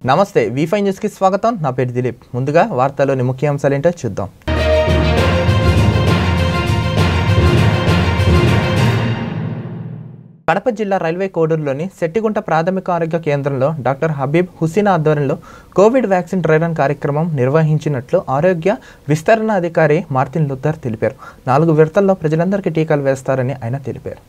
నమస్తే V five న్యూస్కి స్వాగతం నా పేరు దిలీప్ ముందుగా వార్తల్లోని ముఖ్యాంశాలు ఏంటో చూద్దాం కడప జిల్లా రైల్వే కోడూరులోని సెట్టిగుంట ప్రాథమిక ఆరోగ్య కేంద్రంలో డాక్టర్ హబీబ్ హుసీన్ ఆధ్వర్యంలో కోవిడ్ వ్యాక్సిన్ డ్రై రన్ కార్యక్రమం నిర్వహించినట్లు ఆరోగ్య విస్తరణ అధికారి మార్టిన్ లుథర్ తెలిపారు నాలుగు విడతల్లో ప్రజలందరికీ టీకాలు వేస్తారని ఆయన తెలిపారు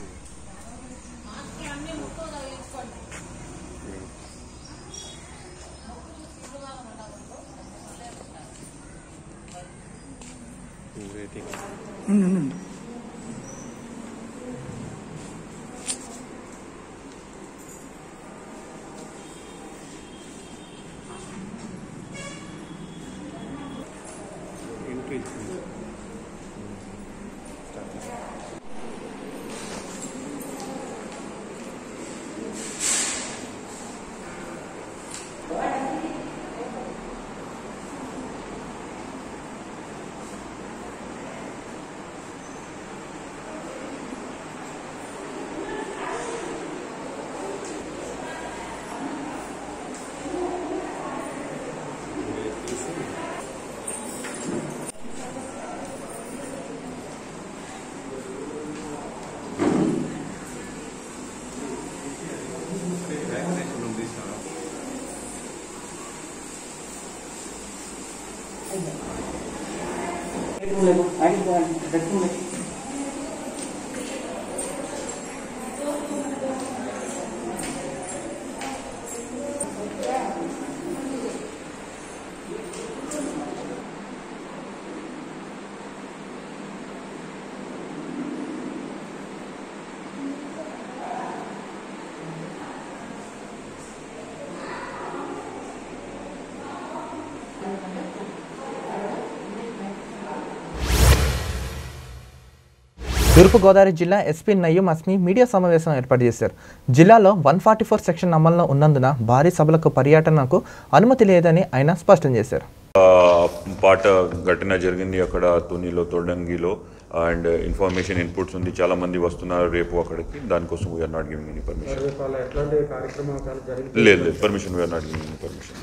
తూర్పుగోదావరి జిల్లా ఎస్పీ నయ్యం అస్మి మీడియా సమావేశం ఏర్పాటు చేశారు జిల్లాలో వన్ ఫార్టీ ఫోర్ సెక్షన్ అమల్లో ఉన్నందున భారీ సభలకు పర్యటనకు అనుమతి లేదని ఆయన స్పష్టం చేశారు ఆ, పాట ఘటన జరిగింది అక్కడ తునిలో తొడంగిలో అండ్ ఇన్ఫర్మేషన్ ఇన్పుట్స్ ఉంది చాలా మంది వస్తున్నారు రేపు అక్కడికి దానికోసం we are not giving any permission రేపు వాళ్ళ ఎట్లాంటి కార్యక్రమాలు జరిగి లేదు లేదు permission we are not giving any permission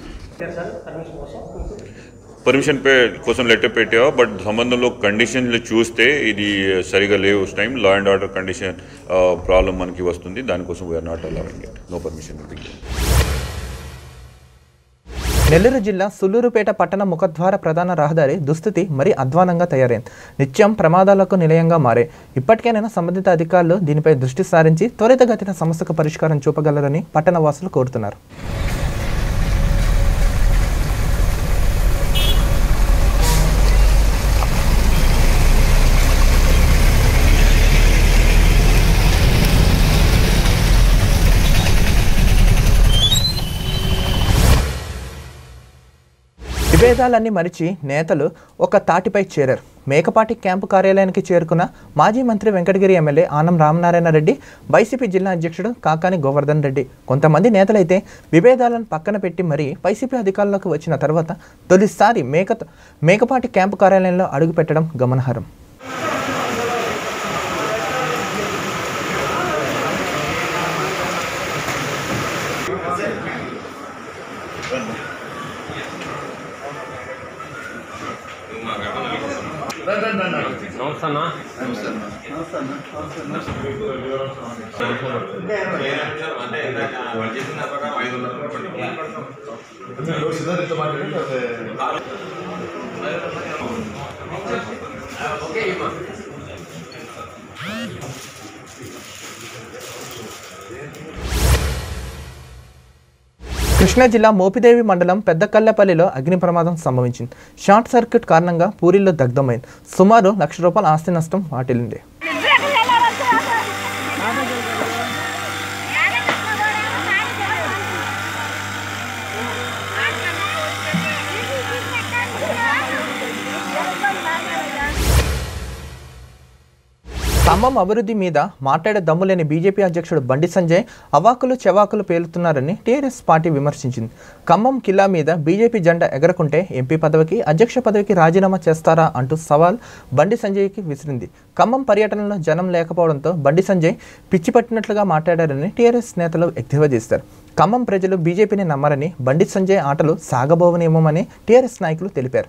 permission పే కోసం లెటర్ పెట్టావా బట్ సంబంధంలో కండిషన్లు చూస్తే ఇది సరిగా లేవు time law and order condition problem మనకి వస్తుంది దానికోసం we are not allowing it no permission Nellore జిల్లా సుల్లూరుపేట పట్టణ ముఖద్వార ప్రధాన రహదారి దుస్థితి మరీ అధ్వానంగా తయారైంది నిత్యం ప్రమాదాలకు నిలయంగా మారే ఇప్పటికైనా సంబంధిత అధికారులు దీనిపై దృష్టి సారించి త్వరితగతిన సమస్యకు పరిష్కారం చూపగలరని పట్టణ వాసులు కోరుతున్నారు విభేదాలన్నీ మరిచి నేతలు ఒక తాటిపై చేరారు మేకపాటి క్యాంపు కార్యాలయానికి చేరుకున్న మాజీ మంత్రి వెంకటగిరి ఎమ్మెల్యే ఆనం రామనారాయణ రెడ్డి వైసీపీ జిల్లా అధ్యక్షుడు కాకాని గోవర్ధన్ రెడ్డి కొంతమంది నేతలైతే విభేదాలను పక్కన పెట్టి మరీ వైసీపీ అధికారంలోకి వచ్చిన తర్వాత తొలిసారి మేక మేకపాటి క్యాంపు కార్యాలయంలో అడుగుపెట్టడం గమనార్హం కృష్ణా జిల్లా మోపిదేవి మండలం పెద్దకల్లపల్లిలో అగ్ని ప్రమాదం సంభవించింది షార్ట్ సర్క్యూట్ కారణంగా పూరిలో దగ్ధమైంది సుమారు లక్ష రూపాయల ఆస్తి నష్టం వాటిల్లింది ఖమ్మం అభివృద్ధి మీద మాట్లాడే దమ్ములేని బీజేపీ అధ్యక్షుడు బండి సంజయ్ అవాకులు చెవాకులు పేలుతున్నారని టీఆర్ఎస్ పార్టీ విమర్శించింది ఖమ్మం కిల్లా మీద బీజేపీ జెండా ఎగరకుంటే ఎంపీ పదవికి అధ్యక్ష పదవికి రాజీనామా చేస్తారా అంటూ సవాల్ బండి సంజయ్కి విసిరింది ఖమ్మం పర్యటనలో జనం లేకపోవడంతో బండి సంజయ్ పిచ్చి పట్టినట్లుగా మాట్లాడారని టీఆర్ఎస్ నేతలు ఎద్దేవా చేశారు ఖమ్మం ప్రజలు బీజేపీని నమ్మరని బండి సంజయ్ ఆటలు సాగబోవనేమోమని టీఆర్ఎస్ నాయకులు తెలిపారు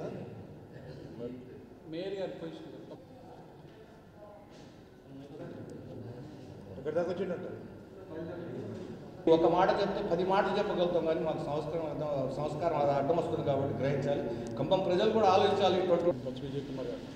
ఒక మాట చెప్తే పది మాటలు చెప్పగలుగుతాం కానీ మాకు సంస్కారం అర్థం సంస్కారం అది అర్థం వస్తుంది కాబట్టి గ్రహించాలి ఖమ్మం ప్రజలు కూడా ఆలోచించాలి ఇటువంటి విజయ్ కుమార్ గారు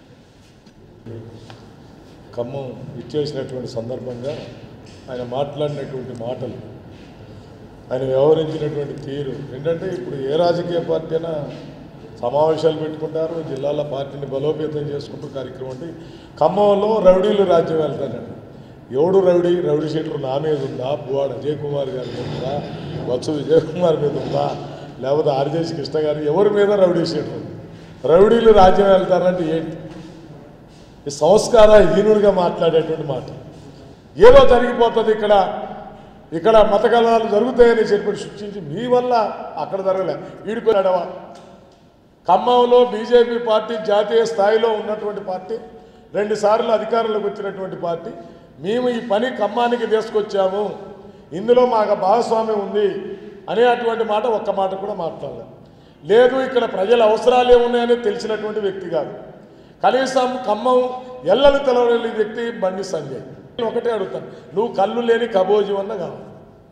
ఖమ్మం ఇచ్చేసినటువంటి సందర్భంగా ఆయన మాట్లాడినటువంటి మాటలు ఆయన వ్యవహరించినటువంటి తీరు ఏంటంటే ఇప్పుడు ఏ రాజకీయ పార్టీ అయినా సమావేశాలు పెట్టుకుంటారు జిల్లాల పార్టీని బలోపేతం చేసుకుంటూ కార్యక్రమం అంటే ఖమ్మంలో రౌడీలు రాజ్యం వెళ్తానండి ఎవడు రౌడీ రౌడీ షీటర్ నా మీద ఉందా పువ్వాడ అజయ్ కుమార్ గారి మీద ఉందా బత్సు విజయ్ కుమార్ మీద ఉందా లేకపోతే ఆర్జేసి కృష్ణ గారు ఎవరి మీద రౌడీ షీటర్ ఉంది రౌడీలు రాజ్యం వెళ్తారంటే ఏంటి ఈ సంస్కార హీనుడిగా మాట్లాడేటువంటి మాట ఏదో జరిగిపోతుంది ఇక్కడ ఇక్కడ మత కలహాలు జరుగుతాయని చెప్పి సృష్టించి మీ వల్ల అక్కడ జరగలే వీడిపోయాడవా ఖమ్మంలో బీజేపీ పార్టీ జాతీయ స్థాయిలో ఉన్నటువంటి పార్టీ రెండు సార్లు అధికారంలోకి వచ్చినటువంటి పార్టీ మేము ఈ పని ఖమ్మానికి తీసుకొచ్చాము ఇందులో మాకు భాగస్వామ్యం ఉంది అనేటువంటి మాట ఒక్క మాట కూడా మాట్లాడలేదు లేదు ఇక్కడ ప్రజల అవసరాలు ఏమున్నాయని తెలిసినటువంటి వ్యక్తి కాదు కనీసం ఖమ్మం ఎల్లలు తెలవలేని వ్యక్తి బండి సంజయ్ నేను ఒకటే అడుగుతాను నువ్వు కళ్ళు లేని కబోజీ అన్న కావాలి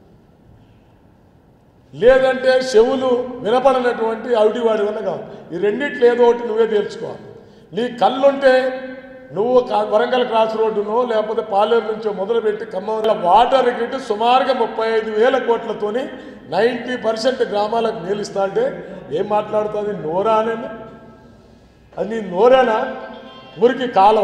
లేదంటే చెవులు వినపడినటువంటి అవిటివాడి వల్ల కావాలి ఈ రెండిట్లో ఏదో ఒకటి నువ్వే తేల్చుకోవాలి నీ కళ్ళుంటే నువ్వు కా- వరంగల్ క్రాస్ రోడ్డునో లేకపోతే పాలేరు నుంచో మొదలుపెట్టి ఖమ్మంలో వాటర్ గిట్ సుమారుగా ముప్పై ఐదు వేల కోట్లతోని నైంటీ పర్సెంట్ గ్రామాలకు నీళ్ళిస్తా అంటే ఏం మాట్లాడుతుంది నోరా అనేది అది నీ నోరేనా మురికి కాలువ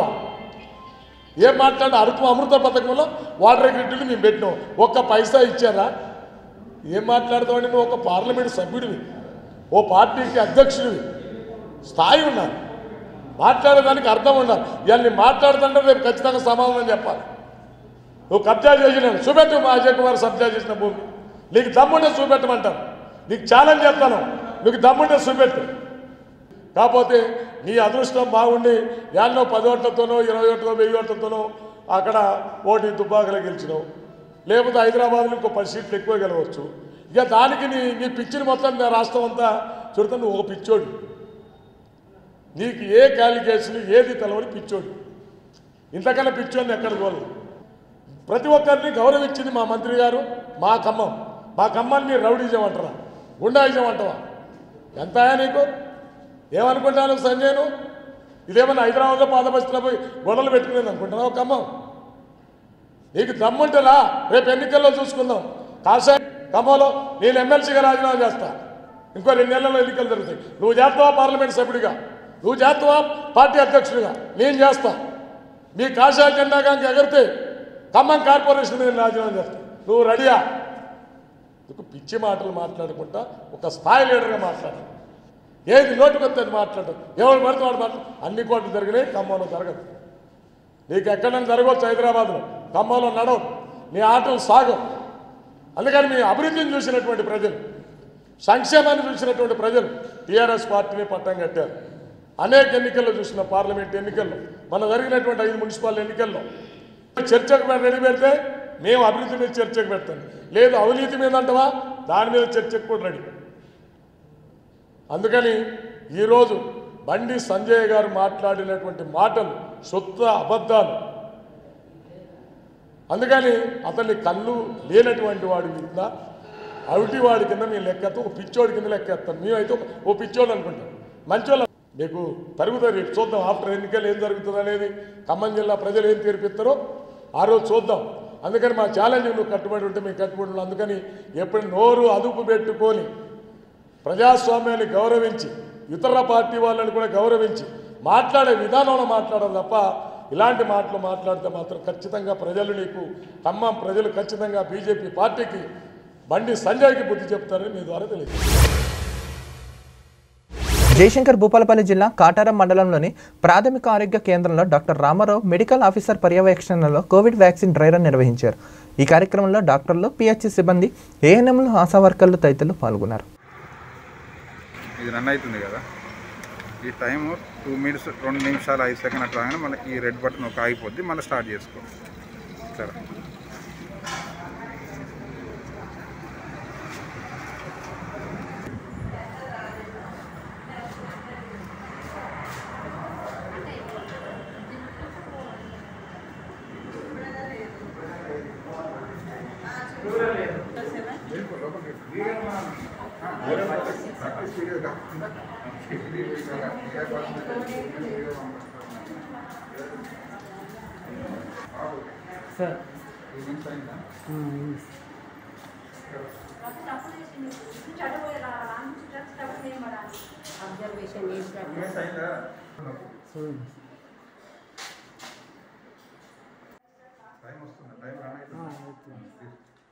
ఏం మాట్లాడి అరుపు అమృత పథకంలో వాటర్ గ్రిడ్ని మేము పెట్టినాం ఒక్క పైసా ఇచ్చారా ఏం మాట్లాడతావండి నువ్వు ఒక పార్లమెంట్ సభ్యుడివి ఓ పార్టీకి అధ్యక్షుడివి స్థాయి ఉన్నారు మాట్లాడేదానికి అర్థం ఉండాలి ఇవన్నీ మాట్లాడుతుంటే రేపు ఖచ్చితంగా సమాధానం చెప్పాలి నువ్వు కబ్జా చేసినాను చూపెట్టు మా అజయ్ కుమార్ కబ్జా చేసిన భూమి నీకు దమ్ముంటే చూపెట్టమంటాను నీకు ఛాలెంజ్ చెప్తాను నీకు దమ్ముంటే చూపెట్టు కాకపోతే నీ అదృష్టం బాగుండి యాన్నో పది ఓట్లతోనో ఇరవై ఓట్లతో వెయ్యి ఓట్లతోనో అక్కడ ఓటి తుపాకులు గెలిచినావు లేకపోతే హైదరాబాద్లో ఇంకో పది సీట్లు ఎక్కువ గెలవచ్చు ఇక దానికి నీ నీ పిచ్చిని మొత్తం నా రాష్ట్రం అంతా చూడతా నువ్వు ఒక పిచ్చోడు నీకు ఏ క్యాలిక్యులేషన్ ఏది తెలవని పిచ్చోడు ఇంతకన్నా పిచ్చోడిని ఎక్కడ చూడలేదు ప్రతి ఒక్కరిని గౌరవించింది మా మంత్రి గారు మా ఖమ్మం మా ఖమ్మాన్ని రౌడీజం అంటారా గుండాయిజం అంటావా ఎంత నీకు ఏమనుకుంటాను సంజయ్ను ఇదేమన్నా హైదరాబాద్లో పాదపస్తున్నా పోయి గొడవలు పెట్టుకునేది అనుకుంటున్నావు ఖమ్మం నీకు దమ్ముంటేలా రేపు ఎన్నికల్లో చూసుకుందాం కాషాయ ఖమ్మంలో నేను ఎమ్మెల్సీగా రాజీనామా చేస్తా ఇంకో రెండు నెలల్లో ఎన్నికలు జరుగుతాయి నువ్వు చేస్తావా పార్లమెంట్ సభ్యుడిగా నువ్వు చేస్తావా పార్టీ అధ్యక్షుడిగా నేను చేస్తా మీ కాషాయ జెండా కనుక ఎగిరితే ఖమ్మం కార్పొరేషన్ మీద రాజీనామా చేస్తా నువ్వు రెడీయా నీకు పిచ్చి మాటలు మాట్లాడుకుంటా ఒక స్థాయి లీడర్గా మాట్లాడు ఏది నోటికొస్తే అది మాట్లాడు ఎవరు పడితే వాడు మాట్లాడు అన్ని కోట్లు జరిగినాయి ఖమ్మంలో జరగదు నీకు ఎక్కడైనా జరగవచ్చు హైదరాబాద్లో ఖమ్మంలో నడవు నీ ఆటలు సాగవు అందుకని మీ అభివృద్ధిని చూసినటువంటి ప్రజలు సంక్షేమాన్ని చూసినటువంటి ప్రజలు టీఆర్ఎస్ పార్టీని పట్టం కట్టారు అనేక ఎన్నికల్లో చూసిన పార్లమెంట్ ఎన్నికల్లో మన జరిగినటువంటి ఐదు మున్సిపల్ ఎన్నికల్లో చర్చకు పె- రెడీ పెడితే మేము అభివృద్ధి మీద చర్చకు పెడతాం లేదు అవినీతి మీద అంటవా దాని మీద చర్చకు కూడా రెడీ అందుకని ఈరోజు బండి సంజయ్ గారు మాట్లాడినటువంటి మాటలు శుద్ధ అబద్ధాలు అందుకని అతన్ని కళ్ళు లేనటువంటి వాడి కింద అవిటి వాడి కింద మేము లెక్కెత్తాం ఒక పిచ్చోడి కింద లెక్కేస్తాం మేమైతే ఒక- ఓ పిచ్చోడు అనుకుంటాం మంచోళ్ళ మీకు తరుగుతుంది రేపు చూద్దాం ఆఫ్టర్ ఎన్నికలు ఏం జరుగుతుంది అనేది ఖమ్మం జిల్లా ప్రజలు ఏం తీర్పిస్తారో ఆ రోజు చూద్దాం అందుకని మా ఛాలెంజ్ నువ్వు కట్టుబడి ఉంటే మేము కట్టుబడి ఉన్నాం అందుకని ఎప్పుడు నోరు అదుపు పెట్టుకొని ప్రజాస్వామ్యాన్ని గౌరవించి ఇతర పార్టీ వాళ్ళని కూడా గౌరవించి మాట్లాడే విధానంలో మాట్లాడాలి తప్ప ఇలాంటి మాటలు మాట్లాడితే మాత్రం ఖచ్చితంగా ప్రజలు నీకు ఖమ్మం ప్రజలు ఖచ్చితంగా బీజేపీ పార్టీకి బండి సంజయ్కి బుద్ధి చెప్తారని మీ ద్వారా తెలియదు జయశంకర్ భూపాలపల్లి జిల్లా కాటారం మండలంలోని ప్రాథమిక ఆరోగ్య కేంద్రంలో డాక్టర్ రామారావు మెడికల్ ఆఫీసర్ పర్యవేక్షణలో కోవిడ్ వ్యాక్సిన్ డ్రై రన్ నిర్వహించారు ఈ కార్యక్రమంలో డాక్టర్లు పిహెచ్సి సిబ్బంది ఏఎన్ఎంలు ఆశా వర్కర్లు తదితరులు పాల్గొన్నారు ఇది రన్ అవుతుంది కదా ఈ టైం టూ మినిట్స్ రెండు నిమిషాలు ఐదు సెకండ్ అట్లా రాగానే మళ్ళీ ఈ రెడ్ బటన్ ఒక ఆగిపోద్ది మళ్ళీ స్టార్ట్ చేసుకో సరే అబ్జర్వేషన్ చేసినట్టు టైం వస్తుంది టైం రన్ అవుతుంది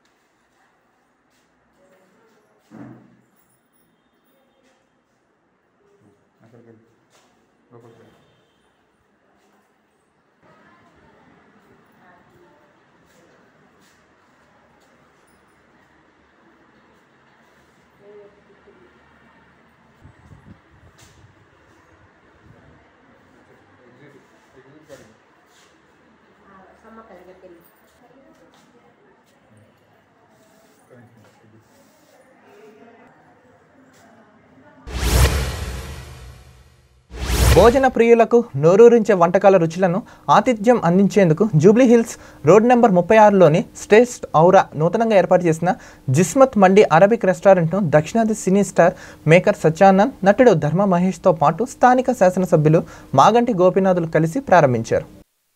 అక్కడికి వెళ్ళి లోపలికి వెళ్ళి సమ్మక్క దగ్గరికి వెళ్ళి భోజన ప్రియులకు నోరూరించే వంటకాల రుచులను ఆతిథ్యం అందించేందుకు జూబ్లీ హిల్స్ రోడ్ నెంబర్ ముప్పై ఆరులోని స్టేస్ట్ ఔరా నూతనంగా ఏర్పాటు చేసిన జిస్మత్ మండి అరబిక్ రెస్టారెంట్ను దక్షిణాది సినీ స్టార్ మేకర్ సత్యానంద్ నటుడు ధర్మ మహేష్తో పాటు స్థానిక శాసనసభ్యులు మాగంటి గోపీనాథులు కలిసి ప్రారంభించారు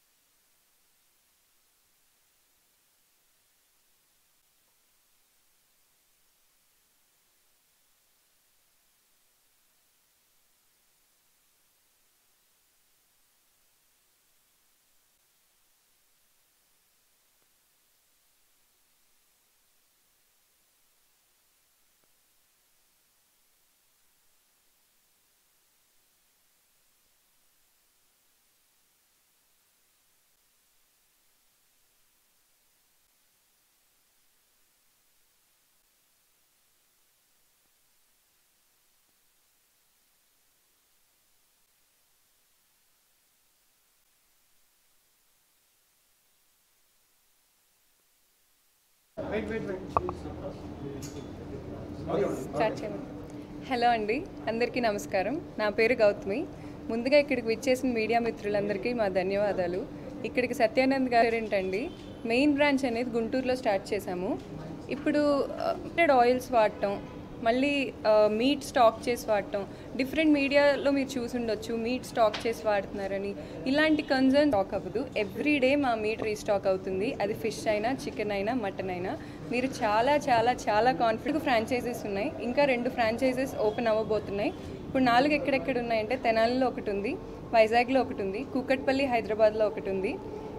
స్టార్ట్ చేయండి హలో అండి అందరికీ నమస్కారం నా పేరు గౌతమి ముందుగా ఇక్కడికి విచ్చేసిన మీడియా మిత్రులందరికీ మా ధన్యవాదాలు ఇక్కడికి సత్యానంద్ గారు ఏంటండి మెయిన్ బ్రాంచ్ అనేది గుంటూరులో స్టార్ట్ చేశాము ఇప్పుడు ఆయిల్స్ వాడటం మళ్ళీ మీట్ స్టాక్ చేసి వాడటం డిఫరెంట్ మీడియాలో మీరు చూసి ఉండొచ్చు మీట్ స్టాక్ చేసి వాడుతున్నారని ఇలాంటి కన్సర్న్ స్టాక్ అవ్వదు ఎవ్రీ డే మా మీట్ రీస్టాక్ అవుతుంది అది ఫిష్ అయినా చికెన్ అయినా మటన్ అయినా మీరు చాలా చాలా చాలా కాన్ఫిడెంట్ ఫ్రాంచైజెస్ ఉన్నాయి ఇంకా రెండు ఫ్రాంచైజెస్ ఓపెన్ అవ్వబోతున్నాయి ఇప్పుడు నాలుగు ఎక్కడెక్కడ ఉన్నాయంటే తెనాలిలో ఒకటి ఉంది వైజాగ్లో ఒకటి ఉంది కూకట్పల్లి హైదరాబాద్లో ఒకటి ఉంది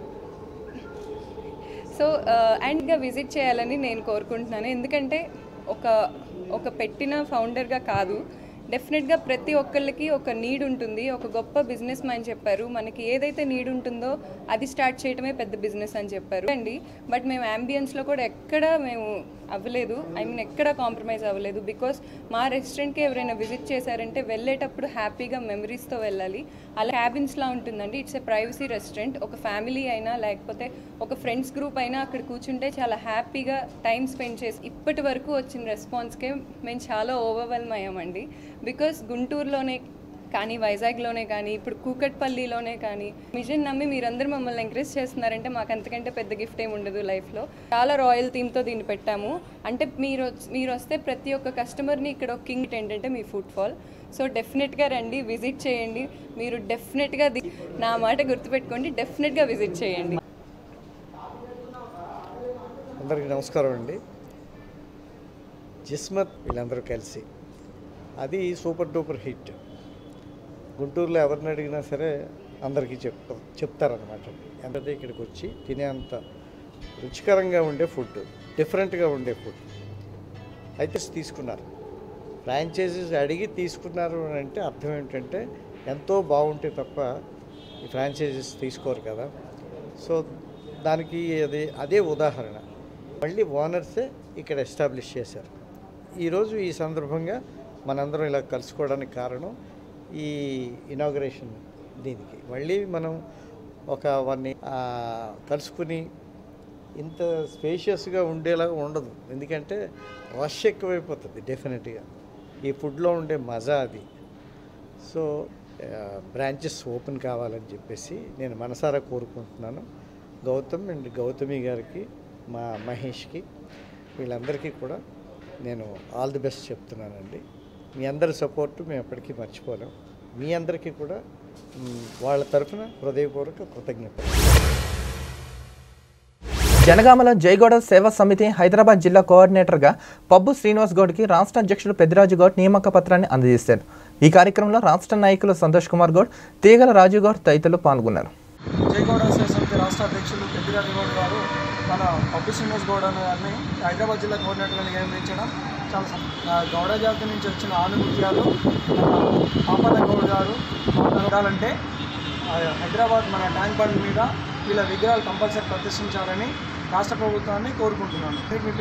సో అండ్గా విజిట్ చేయాలని నేను కోరుకుంటున్నాను ఎందుకంటే ఒక ఒక పెట్టిన ఫౌండర్గా కాదు డెఫినెట్గా ప్రతి ఒక్కళ్ళకి ఒక నీడ్ ఉంటుంది ఒక గొప్ప బిజినెస్ మ్యాన్ చెప్పారు మనకి ఏదైతే నీడ్ ఉంటుందో అది స్టార్ట్ చేయడమే పెద్ద బిజినెస్ అని చెప్పారు అండి బట్ మేము అంబియన్స్లో కూడా ఎక్కడ మేము అవ్వలేదు ఐ మీన్ ఎక్కడ కాంప్రమైజ్ అవ్వలేదు బికాస్ మా రెస్టారెంట్కి ఎవరైనా విజిట్ చేశారంటే వెళ్ళేటప్పుడు హ్యాపీగా మెమరీస్తో వెళ్ళాలి అలా క్యాబిన్స్లా ఉంటుందండి ఇట్స్ ఎ ప్రైవసీ రెస్టారెంట్ ఒక ఫ్యామిలీ అయినా లేకపోతే ఒక ఫ్రెండ్స్ గ్రూప్ అయినా అక్కడ కూర్చుంటే చాలా హ్యాపీగా టైం స్పెండ్ చేసి ఇప్పటి వరకు వచ్చిన రెస్పాన్స్కే మేము చాలా ఓవర్వెల్మ్ అయ్యామండి బికాస్ గుంటూరులోనే కానీ వైజాగ్లోనే కానీ ఇప్పుడు కూకట్పల్లిలోనే కానీ మిషన్ నమ్మి మీరందరూ మమ్మల్ని ఎంకరేజ్ చేస్తున్నారంటే మాకు అంతకంటే పెద్ద గిఫ్ట్ ఏమి ఉండదు లైఫ్లో చాలా రాయల్ థీమ్తో దీన్ని పెట్టాము అంటే మీరు వచ్చి- మీరు వస్తే ప్రతి ఒక్క కస్టమర్ని ఇక్కడ ఒక కింగ్ ఏంటంటే మీ ఫుడ్ ఫాల్ సో డెఫినెట్గా రండి విజిట్ చేయండి మీరు డెఫినెట్గా ది- నా మాట గుర్తుపెట్టుకోండి డెఫినెట్గా విజిట్ చేయండి అందరికీ నమస్కారం అండి జిస్మత్ వీళ్ళందరూ కలిసి అది సూపర్ డూపర్ హిట్ గుంటూరులో ఎవరిని అడిగినా సరే అందరికీ చెప్తారు చెప్తారనమాట అంటే ఇక్కడికి వచ్చి తినేంత రుచికరంగా ఉండే ఫుడ్ డిఫరెంట్గా ఉండే ఫుడ్ అయితే తీసుకున్నారు ఫ్రాంచైజీస్ అడిగి తీసుకున్నారు అని అంటే అర్థం ఏంటంటే ఎంతో బాగుంటే తప్ప ఈ ఫ్రాంచైజీస్ తీసుకోరు కదా సో దానికి అది అదే ఉదాహరణ మళ్ళీ ఓనర్సే ఇక్కడ ఎస్టాబ్లిష్ చేశారు ఈరోజు ఈ సందర్భంగా మనందరం ఇలా కలుసుకోవడానికి కారణం ఈ ఇనాగ్రేషన్ దీనికి మళ్ళీ మనం ఒక వాన్ని ఆ, కలుసుకుని ఇంత స్పేషియస్గా ఉండేలా ఉండదు ఎందుకంటే రష్ ఎక్కువైపోతుంది డెఫినెట్గా ఈ ఫుడ్లో ఉండే మజా అది సో బ్రాంచెస్ ఓపెన్ కావాలని చెప్పేసి నేను మనసారా కోరుకుంటున్నాను గౌతమ్ అండ్ గౌతమి గారికి మా మహేష్కి వీళ్ళందరికీ కూడా నేను ఆల్ ది బెస్ట్ చెప్తున్నానండి మీ అందరి సపోర్టు మేము ఎప్పటికీ మర్చిపోలేం మీ అందరికీ కూడా మ్, వాళ్ళ తరఫున హృదయపూర్వక కృతజ్ఞతలు జనగామలో జయగౌడ సేవా సమితి హైదరాబాద్ జిల్లా కోఆర్డినేటర్గా పబ్బు శ్రీనివాస్ గౌడ్కి రాష్ట్ర అధ్యక్షుడు పెద్దిరాజు గౌడ్ నియామక పత్రాన్ని అందజేశారు ఈ కార్యక్రమంలో రాష్ట్ర నాయకులు సంతోష్ కుమార్ గౌడ్ తీగల రాజు గౌడ్ తదితరులు పాల్గొన్నారు జయగౌడ సమితి రాష్ట్ర అధ్యక్షులు పెద్దిరాజు గౌడ్ గారు మన పప్పు శ్రీనివాస్ గౌడ్ అనే గారిని హైదరాబాద్ జిల్లా కోఆర్డినేటర్గా నియమించడం చాలా సం- ఆ, గౌడ జాతి నుంచి వచ్చిన ఆనుభూత్యాలు మన పాపన్న గౌడ్ గారు జరగాలంటే ఆ, హైదరాబాద్ మన ట్యాంక్ బండ్ మీద వీళ్ళ విగ్రహాలు కంపల్సరీ ప్రదర్శించాలని రాష్ట్ర ప్రభుత్వాన్ని కోరుకుంటున్నాను మీ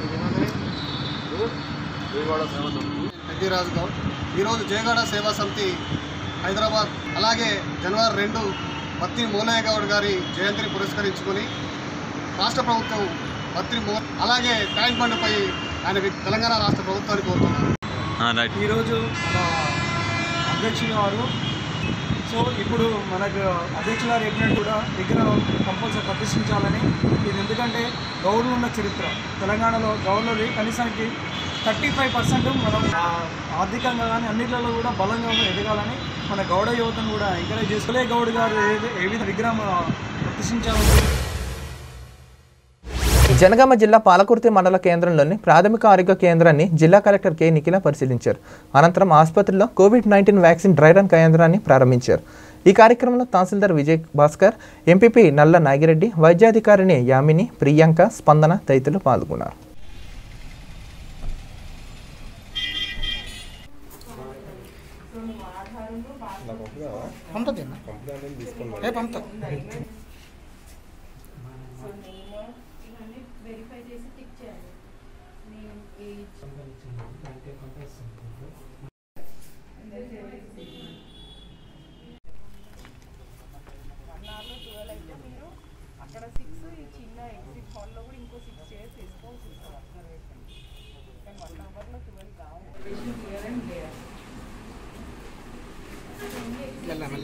పెద్దిరాజు గౌడ్ ఈరోజు జయగౌడ సేవా సమితి హైదరాబాద్ అలాగే జనవరి రెండు బత్తి మూలయ్య గౌడ్ గారి జయంతిని పురస్కరించుకొని రాష్ట్ర ప్రభుత్వం బత్తి మూ అలాగే ట్యాంక్ బండ్పై ఆయన వి- తెలంగాణ రాష్ట్ర ప్రభుత్వాన్ని కోరుతున్నాను ఈరోజు మన అధ్యక్షులు వారు సో ఇప్పుడు మనకు అధ్యక్షులు గారు చెప్పినట్టు కూడా విగ్రహం కంపల్సరీ ప్రతిష్ఠించాలని ఇది ఎందుకంటే గౌరవం ఉన్న చరిత్ర తెలంగాణలో గౌరవది కనీసానికి థర్టీ ఫైవ్ పర్సెంట్ మనం ఆ, ఆర్థికంగా కానీ అన్నిట్లలో కూడా బలంగా ఎదగాలని మన గౌడ యువతను కూడా ఎంకరేజ్ చేసుకోలే గౌడ్ గారు ఏ ఏ విధంగా విగ్రహం ఆ, ప్రతిష్ఠించాలని జనగామ జిల్లా పాలకుర్తి మండల కేంద్రంలోని ప్రాథమిక ఆరోగ్య కేంద్రాన్ని జిల్లా కలెక్టర్ కె నిఖిల పరిశీలించారు అనంతరం ఆసుపత్రిలో covid nineteen vaccine dry run కేంద్రాన్ని ప్రారంభించారు ఈ కార్యక్రమంలో తహసీల్దార్ విజయ్ భాస్కర్ ఎంపీపీ నల్ల నాగిరెడ్డి వైద్యాధికారిని యామిని ప్రియాంక స్పందన తదితరులు పాల్గొన్నారు పంపుతుంది ఏ పంపుతా అక్కడ సిక్స్ ఈ చిన్న ఎగ్జిట్ హాల్లో కూడా ఇంకో సిక్స్ చైర్స్ వేసుకోవాల్సి వస్తుంది కానీ వన్ అవర్లో ట్వెల్వ్ కావాలి క్లియర్ అండ్ క్లియర్ మెల్ల మెల్ల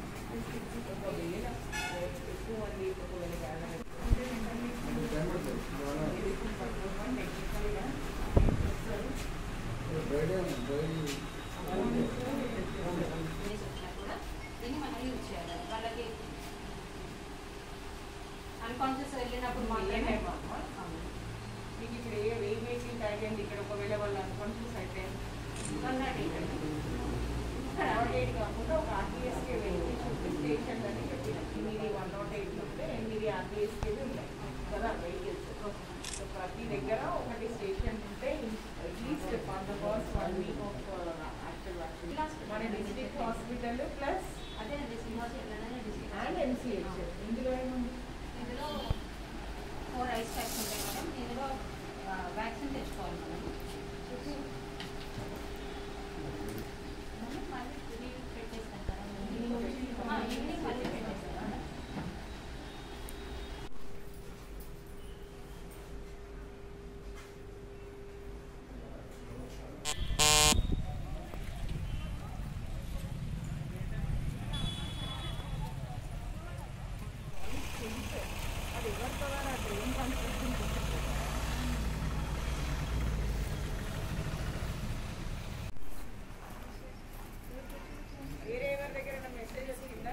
అన్కాన్షియస్ వెళ్ళినప్పుడు మాత్రమే మీకు ఇక్కడ ఏ ఏ వెహికల్ అయ్యింది ఇక్కడ ఒకవేళ వాళ్ళు అన్కాన్షియస్ అయితే ఇక్కడ అప్డేట్ కాకుండా ఒక ఆర్టీఎస్కే వెళ్ళి చూపి స్టేషన్ అని పెట్టిన ఎనిమిది వన్ నాట్ ఎయిట్ ఉంటే ఎనిమిది ఆర్టీఎస్కే ఉన్నాయి కదా వెహికల్స్ సో ప్రతి దగ్గర ఒకటి స్టేషన్ ఉంటే at least for the first one week of actual మన డిస్ట్రిక్ట్ హాస్పిటల్ ప్లస్ అదే అండ్ ఎన్సిహెచ్ ఇందులో ఏముంది ఇందులో ఫోర్ ఐస్ ప్యాక్స్ ఉంటాయి మేడం ఇందులో వ్యాక్సిన్ తెచ్చుకోవాలి మేడం మళ్ళీ పెట్టేస్తాం కదా ఈవినింగ్ మళ్ళీ పెట్టేస్తాం మేడం అది ఎవరి ద్వారా ట్రైన్ కన్స్ట్రక్షన్ వేరే ఎవరి దగ్గర మెసేజ్ వచ్చిందా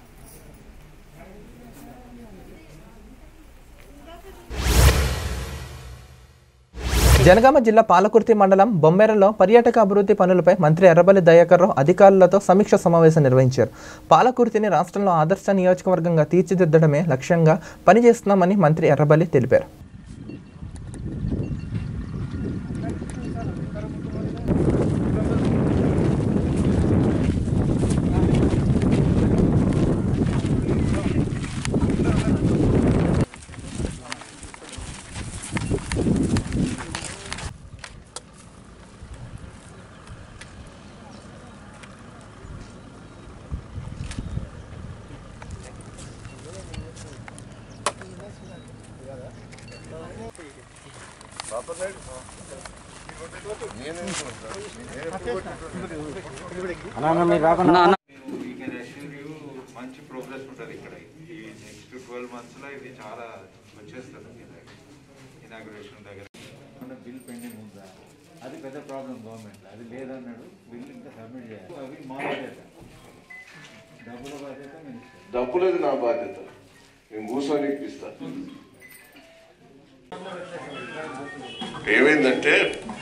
జనగామ జిల్లా పాలకుర్తి మండలం బొమ్మెరలో పర్యాటక అభివృద్ధి పనులపై మంత్రి ఎర్రబల్లి దయాకర్ రావు అధికారులతో సమీక్ష సమావేశం నిర్వహించారు పాలకుర్తిని రాష్ట్రంలో ఆదర్శ నియోజకవర్గంగా తీర్చిదిద్దడమే లక్ష్యంగా పనిచేస్తున్నామని మంత్రి ఎర్రబల్లి తెలిపారు ఆ మంచి ప్రోగ్రెస్ ఉంటుంది ఇక్కడ ఈ నెక్స్ట్ ట్వెల్వ్ మంత్స్లో ఇది చాలా వచ్చేస్తుంది ఇనాగ్రేషన్ దగ్గర బిల్ పెండింగ్ ఉందా అది పెద్ద ప్రాబ్లం గవర్నమెంట్ అది లేదన్నాడు బిల్ ఇంకా సబ్మిట్ చేయాలి అవి మా బాధ్యత డబ్బుల బాధ్యత మినిస్టర్ డబ్బులది నా బాధ్యత నేను కూర్చొని ఇప్పిస్తా ఏమైందంటే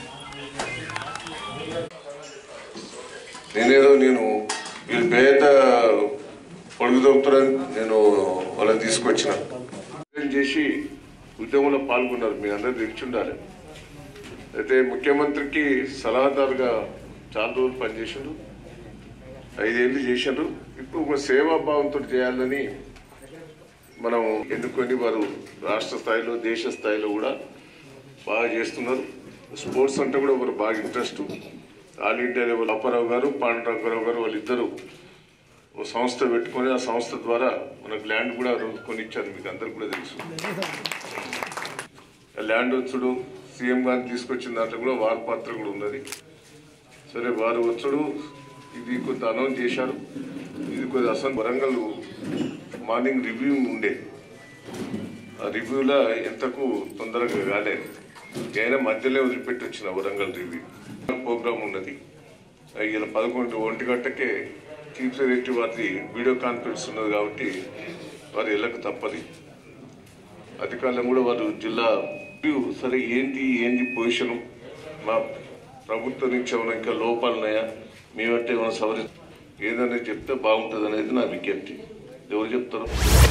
నేనేదో నేను వీళ్ళు పేద పొడుగు దొరుకుతారని నేను వాళ్ళని తీసుకొచ్చిన ఉద్యమం చేసి ఉద్యమంలో పాల్గొన్నారు మీ అందరూ తెలిసి ఉండాలి అయితే ముఖ్యమంత్రికి సలహాదారుగా చాలా రోజులు పనిచేసిండు ఐదేళ్ళు చేసిండ్రు ఇప్పుడు ఒక సేవాభావంతో చేయాలని మనం ఎన్నుకొని వారు రాష్ట్ర స్థాయిలో దేశ స్థాయిలో కూడా బాగా చేస్తున్నారు స్పోర్ట్స్ అంటే కూడా వారు బాగా interest all India level Apparao garu Pandurangarao గారు వాళ్ళిద్దరూ ఓ సంస్థ పెట్టుకొని ఆ సంస్థ ద్వారా మనకు ల్యాండ్ కూడా కొనిచ్చారు మీకు అందరికి కూడా తెలుసు ఆ ల్యాండ్ వచ్చుడు సీఎం గారిని తీసుకొచ్చిన దాంట్లో కూడా వారి పాత్ర కూడా ఉన్నది సరే వారు వచ్చుడు ఇది కొంత అనౌన్స్ చేశారు ఇది కొద్ది అసలు వరంగల్ మార్నింగ్ రివ్యూ ఉండే ఆ రివ్యూలో ఎంతకు తొందరగా కాలేదు అయినా మధ్యలో వదిలిపెట్టి వచ్చిన వరంగల్ రివ్యూ ప్రోగ్రామ్ ఉన్నది ఇలా పదకొండు ఒంటి గంటకే చీఫ్ సెక్రటరీ వారి వీడియో కాన్ఫరెన్స్ ఉన్నది కాబట్టి వారు ఇళ్ళకు తప్పది అధికారులను కూడా వారు జిల్లా రివ్యూ సరే ఏంటి ఏంటి పొజిషను మా ప్రభుత్వం నుంచి ఏమైనా ఇంకా లోపాలు ఉన్నాయా మేమంటే ఏమైనా సవరి ఏదైనా చెప్తే బాగుంటుంది అనేది నా విజ్ఞప్తి ఎవరు చెప్తారు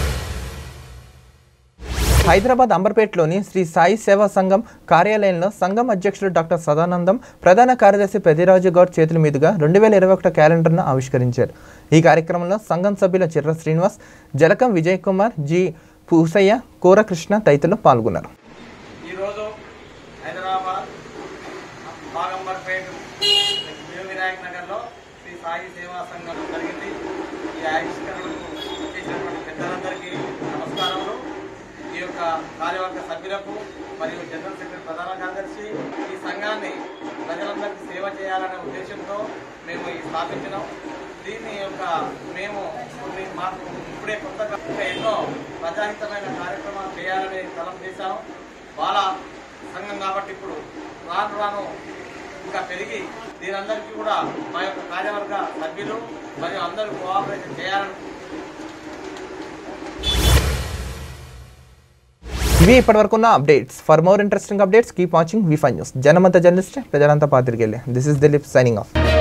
హైదరాబాద్ అంబర్పేటలోని శ్రీ సాయి సేవా సంఘం కార్యాలయంలో సంఘం అధ్యక్షుడు డాక్టర్ సదానందం ప్రధాన కార్యదర్శి పెద్దిరాజు గౌడ్ చేతుల మీదుగా రెండు వేల ఇరవై ఒకటి క్యాలెండర్ను ఆవిష్కరించారు ఈ కార్యక్రమంలో సంఘం సభ్యుల చిర్ర శ్రీనివాస్ జలకం విజయ్ కుమార్ జి పూసయ్య కోరకృష్ణ తదితరులు పాల్గొన్నారు ఈరోజు హైదరాబాద్ బాగంబర్పేట న్యూ వినాయక్ నగర్లో శ్రీ సాయి సేవా సంఘం జరిగింది ఈ ఆవిష్కరణకు చేసినటువంటి పెద్దలందరికీ నమస్కారములు ఈ యొక్క కార్యవర్గ సభ్యులకు మరియు జనరల్ సెక్రటరీ ప్రధాన కార్యదర్శి ఈ సంఘాన్ని ప్రజలందరికీ సేవ చేయాలనే ఉద్దేశంతో మేము ఈ స్థాపించినాం దీన్ని యొక్క మేము కొన్ని మాకు ఇప్పుడే కొత్తగా ఇంకా ఎన్నో ప్రజాహితమైన కార్యక్రమాలు చేయాలని తలం చేశాము వాళ్ళ సంఘం కాబట్టి ఇప్పుడు రాను రాను ఇంకా పెరిగి దీనందరికీ కూడా మా యొక్క కార్యవర్గ సభ్యులు మరియు అందరూ కోఆపరేషన్ చేయాలని ఇవి ఇప్పటివరకు ఉన్న updates for more interesting updates keep watching V five news జనమంత జర్నలిస్ట్ ప్రజలంతా పాత్రికెళ్ళి this is Dileep signing of